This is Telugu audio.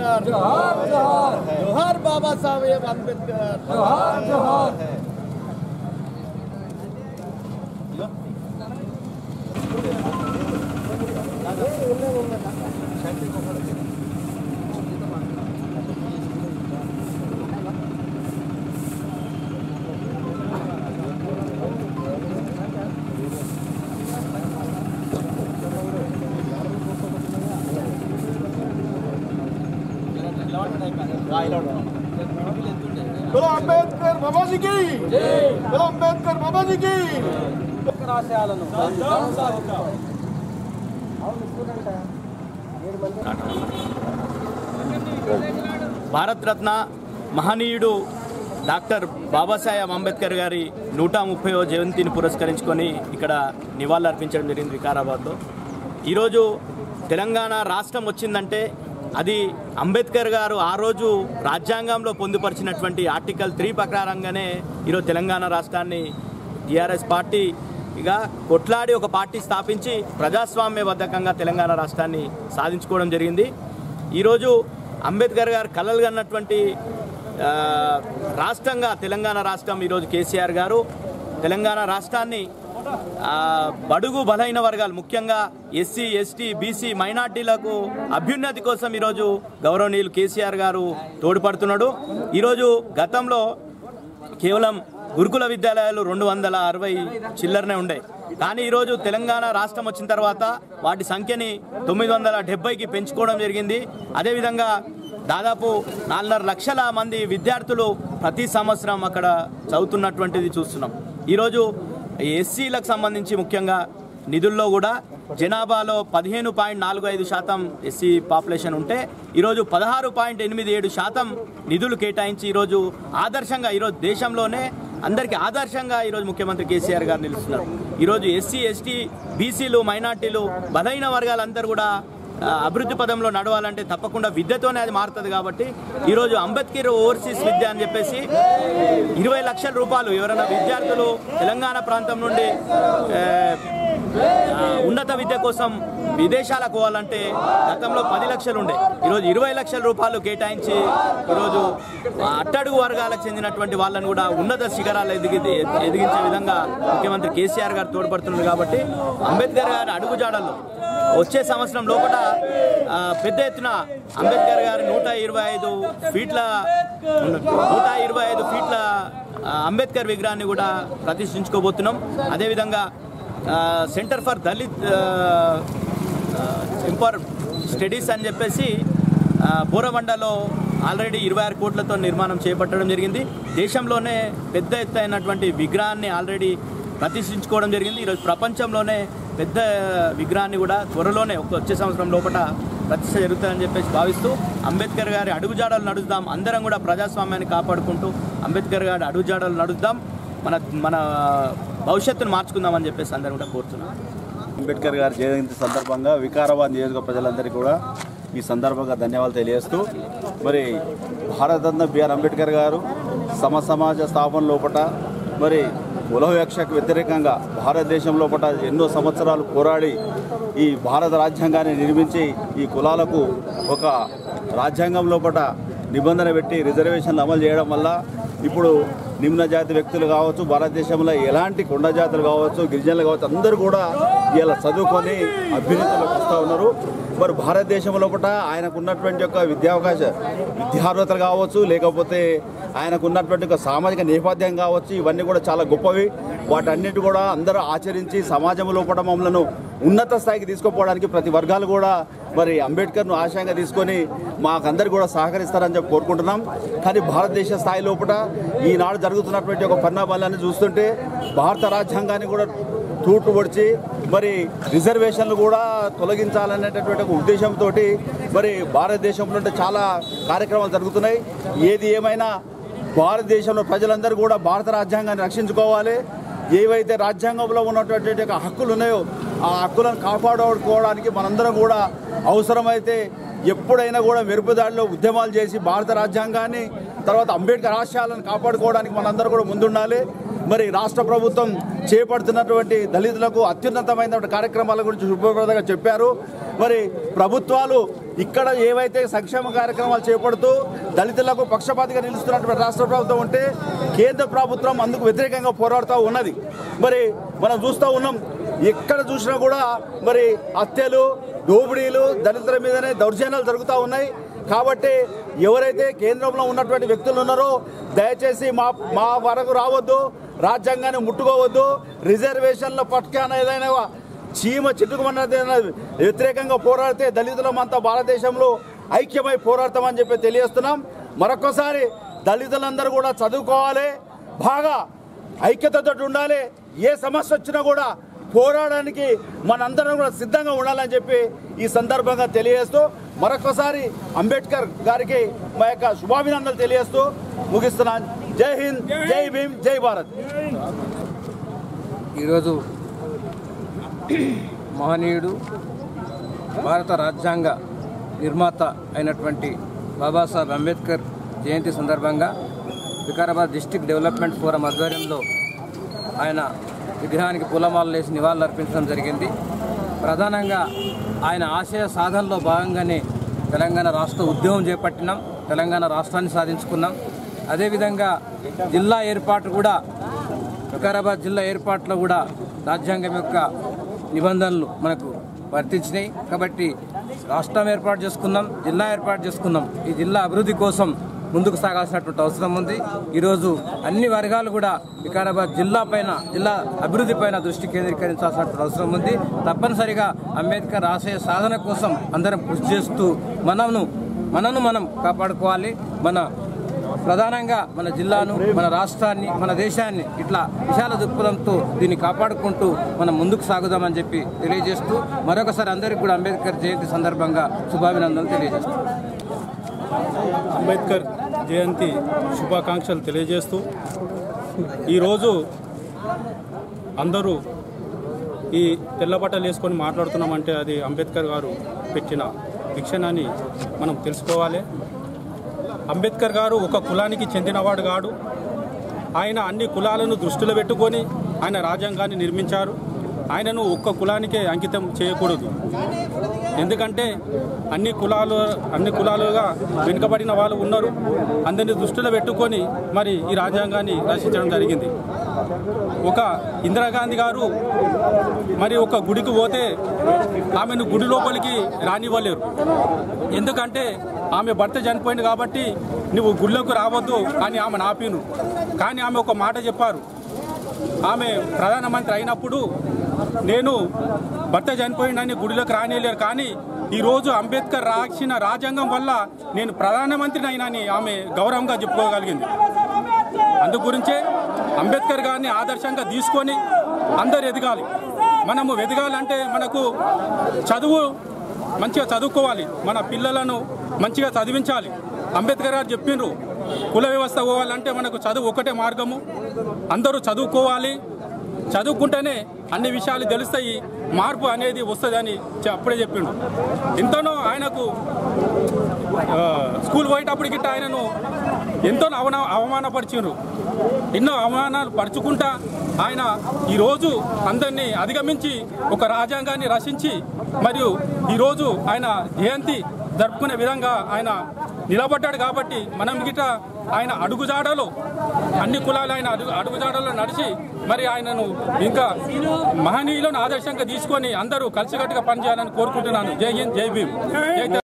అంబేద్కర్ జోహార్ బాబా సాహెబ్ అంబేద్కర్ बोलो अंबेडकर बाबा जी की बोलो अंबेडकर बाबा जी की భారతరత్న మహనీయుడు డాక్టర్ బాబాసాహెబ్ అంబేద్కర్ గారి నూట ముప్పైవ జయంతిని పురస్కరించుకొని ఇక్కడ నివాళులర్పించడం జరిగింది వికారాబాద్లో ఈరోజు తెలంగాణ రాష్ట్రం వచ్చిందంటే అది అంబేద్కర్ గారు ఆ రోజు రాజ్యాంగంలో పొందుపరిచినటువంటి ఆర్టికల్ త్రీ ప్రకారంగానే ఈరోజు తెలంగాణ రాష్ట్రాన్ని టీఆర్ఎస్ పార్టీ ఇక కొట్లాడి ఒక పార్టీ స్థాపించి ప్రజాస్వామ్యబద్ధకంగా తెలంగాణ రాష్ట్రాన్ని సాధించుకోవడం జరిగింది ఈరోజు అంబేద్కర్ గారు కలలు కన్నటువంటి ఆ, రాష్ట్రంగా తెలంగాణ రాష్ట్రం ఈరోజు కేసీఆర్ గారు తెలంగాణ రాష్ట్రాన్ని ఆ, బడుగు బలైన వర్గాలు ముఖ్యంగా ఎస్సీ ఎస్టీ బీసీ మైనార్టీలకు అభ్యున్నతి కోసం ఈరోజు గౌరవనీయులు కేసీఆర్ గారు తోడ్పడుతున్నాడు ఈరోజు గతంలో కేవలం గురుకుల విద్యాలయాలు రెండు వందల అరవై చిల్లరనే ఉండే కానీ ఈరోజు తెలంగాణ రాష్ట్రం వచ్చిన తర్వాత వాటి సంఖ్యని తొమ్మిది వందల డెబ్బైకి పెంచుకోవడం జరిగింది అదేవిధంగా దాదాపు నాలుగున్నర లక్షల మంది విద్యార్థులు ప్రతి సంవత్సరం అక్కడ చదువుతున్నటువంటిది చూస్తున్నాం ఈరోజు ఎస్సీలకు సంబంధించి ముఖ్యంగా నిధుల్లో కూడా జనాభాలో పదిహేను పాయింట్ నాలుగు ఐదు శాతం ఎస్సీ పాపులేషన్ ఉంటే ఈరోజు పదహారు పాయింట్ ఎనిమిది ఏడు శాతం నిధులు కేటాయించి ఈరోజు ఆదర్శంగా ఈరోజు దేశంలోనే అందరికీ ఆదర్శంగా ఈరోజు ముఖ్యమంత్రి కేసీఆర్ గారు నిలుస్తున్నారు ఈరోజు ఎస్సీ ఎస్టీ బీసీలు మైనార్టీలు బలైన వర్గాలందరూ కూడా ఆ, అభివృద్ధి పదంలో నడవాలంటే తప్పకుండా విద్యతోనే అది మారుతుంది కాబట్టి ఈరోజు అంబేద్కర్ ఓవర్సీస్ విద్య అని చెప్పేసి ఇరవై లక్షల రూపాయలు ఎవరైనా విద్యార్థులు తెలంగాణ ప్రాంతం నుండి ఆ, ఆ, ఉన్నత విద్య కోసం విదేశాలకు పోవాలంటే గతంలో పది లక్షలు ఉండే ఈరోజు ఇరవై లక్షల రూపాయలు కేటాయించి ఈరోజు ఆ, అట్టడుగు వర్గాలకు చెందినటువంటి వాళ్ళని కూడా ఉన్నత శిఖరాలు ఎదిగి ఎదిగించే విధంగా ముఖ్యమంత్రి కేసీఆర్ గారు తోడ్పడుతున్నారు కాబట్టి అంబేద్కర్ గారి అడుగుజాడల్లో వచ్చే సంవత్సరం లోపల ఆ, పెద్ద ఎత్తున అంబేద్కర్ గారి నూట ఇరవై ఐదు ఫీట్ల నూట ఇరవై ఐదు ఫీట్ల ఆ, అంబేద్కర్ విగ్రహాన్ని కూడా ప్రతిష్ఠించుకోబోతున్నాం అదేవిధంగా ఆ, centre for Dalit empower studies అని చెప్పేసి ఆ, బోరబండలో ఆల్రెడీ ఇరవై ఆరు కోట్లతో నిర్మాణం చేపట్టడం జరిగింది దేశంలోనే పెద్ద ఎత్తైనటువంటి విగ్రహాన్ని ఆల్రెడీ ప్రతిష్ఠించుకోవడం జరిగింది ఈరోజు ప్రపంచంలోనే పెద్ద విగ్రహాన్ని కూడా త్వరలోనే ఒక వచ్చే సంవత్సరం లోపల ప్రతిష్ట జరుగుతుందని చెప్పేసి భావిస్తూ అంబేద్కర్ గారి అడుగుజాడలు నడుద్దాం అందరం కూడా ప్రజాస్వామ్యాన్ని కాపాడుకుంటూ అంబేద్కర్ గారి అడుగుజాడలు నడుద్దాం మన మన భవిష్యత్తును మార్చుకుందామని చెప్పేసి అందరం కూడా కోరుతున్నాం అంబేద్కర్ గారి జయంతి సందర్భంగా వికారాబాద్ నియోజక ప్రజలందరికీ కూడా ఈ సందర్భంగా ధన్యవాదాలు తెలియజేస్తూ మరి భారతరత్న బిఆర్ అంబేద్కర్ గారు సమ సమాజ స్థాపన లోపట మరి కుల వివక్షకు వ్యతిరేకంగా భారతదేశం లోపట ఎన్నో సంవత్సరాలు పోరాడి ఈ భారత రాజ్యాంగాన్ని నిర్మించి ఈ కులాలకు ఒక రాజ్యాంగం లోపట నిబంధన పెట్టి రిజర్వేషన్లు అమలు చేయడం వల్ల ఇప్పుడు నిమ్న జాతి వ్యక్తులు కావచ్చు భారతదేశంలో ఎలాంటి కొండ జాతులు కావచ్చు గిరిజనులు కావచ్చు అందరూ కూడా ఇలా చదువుకొని అభ్యున్నతిలోకి వస్తూ ఉన్నారు మరి భారతదేశం లోపల ఆయనకు ఉన్నటువంటి యొక్క విద్యావకాశ విద్యార్హతలు కావచ్చు లేకపోతే ఆయనకు ఉన్నటువంటి ఒక సామాజిక నేపథ్యం కావచ్చు ఇవన్నీ కూడా చాలా గొప్పవి వాటన్నిటి కూడా అందరూ ఆచరించి సమాజం లోపల మమ్మల్ని ఉన్నత స్థాయికి తీసుకుపోవడానికి ప్రతి వర్గాలు కూడా మరి అంబేద్కర్ను ఆశయంగా తీసుకొని మాకందరు కూడా సహకరిస్తారని చెప్పి కోరుకుంటున్నాం కానీ భారతదేశ స్థాయి లోపల ఈనాడు జరుగుతున్నటువంటి ఒక పరిణామాలన్నీ చూస్తుంటే భారత రాజ్యాంగాన్ని కూడా తూట్లు పొడిచి మరి రిజర్వేషన్లు కూడా తొలగించాలనేటటువంటి ఒక ఉద్దేశంతో మరి భారతదేశంలో ఉంటే చాలా కార్యక్రమాలు జరుగుతున్నాయి ఏది ఏమైనా భారతదేశంలో ప్రజలందరూ కూడా భారత రాజ్యాంగాన్ని రక్షించుకోవాలి ఏవైతే రాజ్యాంగంలో ఉన్నటువంటి యొక్క హక్కులు ఉన్నాయో ఆ హక్కులను కాపాడుకోవడానికి మనందరం కూడా అవసరమైతే ఎప్పుడైనా కూడా మెరుపుదాడిలో ఉద్యమాలు చేసి భారత రాజ్యాంగాన్ని తర్వాత అంబేద్కర్ ఆశయాలను కాపాడుకోవడానికి మనందరూ కూడా ముందుండాలి మరి రాష్ట్ర ప్రభుత్వం చేపడుతున్నటువంటి దళితులకు అత్యున్నతమైనటువంటి కార్యక్రమాల గురించి శుభ్రప్రదంగా చెప్పారు మరి ప్రభుత్వాలు ఇక్కడ ఏవైతే సంక్షేమ కార్యక్రమాలు చేపడుతూ దళితులకు పక్షపాతిగా నిలుస్తున్నటువంటి రాష్ట్ర ప్రభుత్వం ఉంటే కేంద్ర ప్రభుత్వం అందుకు వ్యతిరేకంగా పోరాడుతూ ఉన్నది మరి మనం చూస్తూ ఉన్నాం ఎక్కడ చూసినా కూడా మరి హత్యలు దోపిడీలు దళితుల మీదనే దౌర్జన్యాలు జరుగుతూ ఉన్నాయి కాబట్టి ఎవరైతే కేంద్రంలో ఉన్నటువంటి వ్యక్తులు ఉన్నారో దయచేసి మా మా వరకు రావద్దు రాజ్యాంగాన్ని ముట్టుకోవద్దు రిజర్వేషన్ల పట్కాన ఏదైనా చీమ చిట్టుకుమన్నది వ్యతిరేకంగా పోరాడితే దళితులమంతా భారతదేశంలో ఐక్యమై పోరాడతామని చెప్పి తెలియజేస్తున్నాం మరొకసారి దళితులందరూ కూడా చదువుకోవాలి బాగా ఐక్యతతో ఉండాలి ఏ సమస్య వచ్చినా కూడా పోరాడడానికి మనందరం కూడా సిద్ధంగా ఉండాలని చెప్పి ఈ సందర్భంగా తెలియజేస్తూ మరొకసారి అంబేద్కర్ గారికి మా యొక్క శుభాభినందనలు తెలియజేస్తూ ముగిస్తున్నాను జై హింద్ జై భీమ్ జై భారత్ ఈరోజు మహనీయుడు భారత రాజ్యాంగ నిర్మాత అయినటువంటి బాబాసాహెబ్ అంబేద్కర్ జయంతి సందర్భంగా వికారాబాద్ డిస్టిక్ డెవలప్మెంట్ ఫోరం ఆధ్వర్యంలో ఆయన విగ్రహానికి పూలమాలలు వేసి నివాళులు అర్పించడం జరిగింది ప్రధానంగా ఆయన ఆశయ సాధనలో భాగంగానే తెలంగాణ రాష్ట్ర ఉద్యమం చేపట్టినాం తెలంగాణ రాష్ట్రాన్ని సాధించుకున్నాం అదేవిధంగా జిల్లా ఏర్పాటు కూడా వికారాబాద్ జిల్లా ఏర్పాటులో కూడా రాజ్యాంగం యొక్క నిబంధనలు మనకు వర్తించినాయి కాబట్టి రాష్ట్రం ఏర్పాటు చేసుకున్నాం జిల్లా ఏర్పాటు చేసుకున్నాం ఈ జిల్లా అభివృద్ధి కోసం ముందుకు సాగాల్సినటువంటి అవసరం ఉంది ఈరోజు అన్ని వర్గాలు కూడా వికారాబాద్ జిల్లా పైన జిల్లా అభివృద్ధి పైన దృష్టి కేంద్రీకరించాల్సినటువంటి అవసరం ఉంది తప్పనిసరిగా అంబేద్కర్ ఆశయ సాధన కోసం అందరం కృషి చేస్తూ మనను మనను మనం కాపాడుకోవాలి మన ప్రధానంగా మన జిల్లాను మన రాష్ట్రాన్ని మన దేశాన్ని ఇట్లా విశాల దృక్పథంతో దీన్ని కాపాడుకుంటూ మనం ముందుకు సాగుదామని చెప్పి తెలియజేస్తూ మరొకసారి అందరికీ కూడా అంబేద్కర్ జయంతి సందర్భంగా శుభాభినందనలు తెలియజేస్తాం అంబేద్కర్ జయంతి శుభాకాంక్షలు తెలియజేస్తూ ఈరోజు అందరూ ఈ తెల్ల బట్టలు వేసుకొని మాట్లాడుతున్నామంటే అది అంబేద్కర్ గారు పెట్టిన శిక్షణ అని మనం తెలుసుకోవాలి అంబేద్కర్ గారు ఒక కులానికి చెందినవాడు కాడు ఆయన అన్ని కులాలను దృష్టిలో పెట్టుకొని ఆయన రాజ్యాంగాన్ని నిర్మించారు ఆయనను ఒక్క కులానికే అంకితం చేయకూడదు ఎందుకంటే అన్ని కులాలు అన్ని కులాలుగా వెనుకబడిన వాళ్ళు ఉన్నారు అందరిని దృష్టిలో పెట్టుకొని మరి ఈ రాజ్యాంగాన్ని రచించడం జరిగింది ఒక ఇందిరాగాంధీ గారు మరి ఒక గుడికి పోతే ఆమెను గుడి లోపలికి రానివ్వలేరు ఎందుకంటే ఆమె భర్త చనిపోయింది కాబట్టి నువ్వు గుళ్ళకు రావద్దు అని ఆమె నాపిను కానీ ఆమె ఒక మాట చెప్పారు ఆమె ప్రధానమంత్రి అయినప్పుడు నేను భర్త చనిపోయిందని గుడిలోకి రానిలేరు కానీ ఈరోజు అంబేద్కర్ రాసిన రాజ్యాంగం వల్ల నేను ప్రధానమంత్రిని అయినని ఆమె గౌరవంగా చెప్పుకోగలిగింది అందు గురించే అంబేద్కర్ గారిని ఆదర్శంగా తీసుకొని అందరు ఎదగాలి మనము ఎదగాలంటే మనకు చదువు మంచిగా చదువుకోవాలి మన పిల్లలను మంచిగా చదివించాలి అంబేద్కర్ గారు చెప్పిండ్రు కుల వ్యవస్థ పోవాలంటే మనకు చదువు ఒకటే మార్గము అందరూ చదువుకోవాలి చదువుకుంటేనే అన్ని విషయాలు తెలుస్తాయి మార్పు అనేది వస్తుందని చె- అప్పుడే చెప్పిండు ఎంతనో ఆయనకు ఆ, స్కూల్ పోయేటప్పుడు గిట్ట ఆయనను ఎంతో అవన అవమానపరిచిండ్రు ఎన్నో అవమానాలు పరుచుకుంటా ఆయన ఈరోజు అందరినీ అధిగమించి ఒక రాజ్యాంగాన్ని రచించి మరియు ఈరోజు ఆయన జయంతి జరుపుకునే విధంగా ఆయన నిలబడ్డాడు కాబట్టి మనం గిట ఆయన అడుగుజాడలో అన్ని కులాలు ఆయన అడుగు అడుగుజాడలో నడిచి మరి ఆయనను ఇంకా మహనీయులను ఆదర్శంగా తీసుకొని అందరూ కలిసికట్టుగా పనిచేయాలని కోరుకుంటున్నాను జై హింద్ జై భీమ్ జై తెలంగాణ.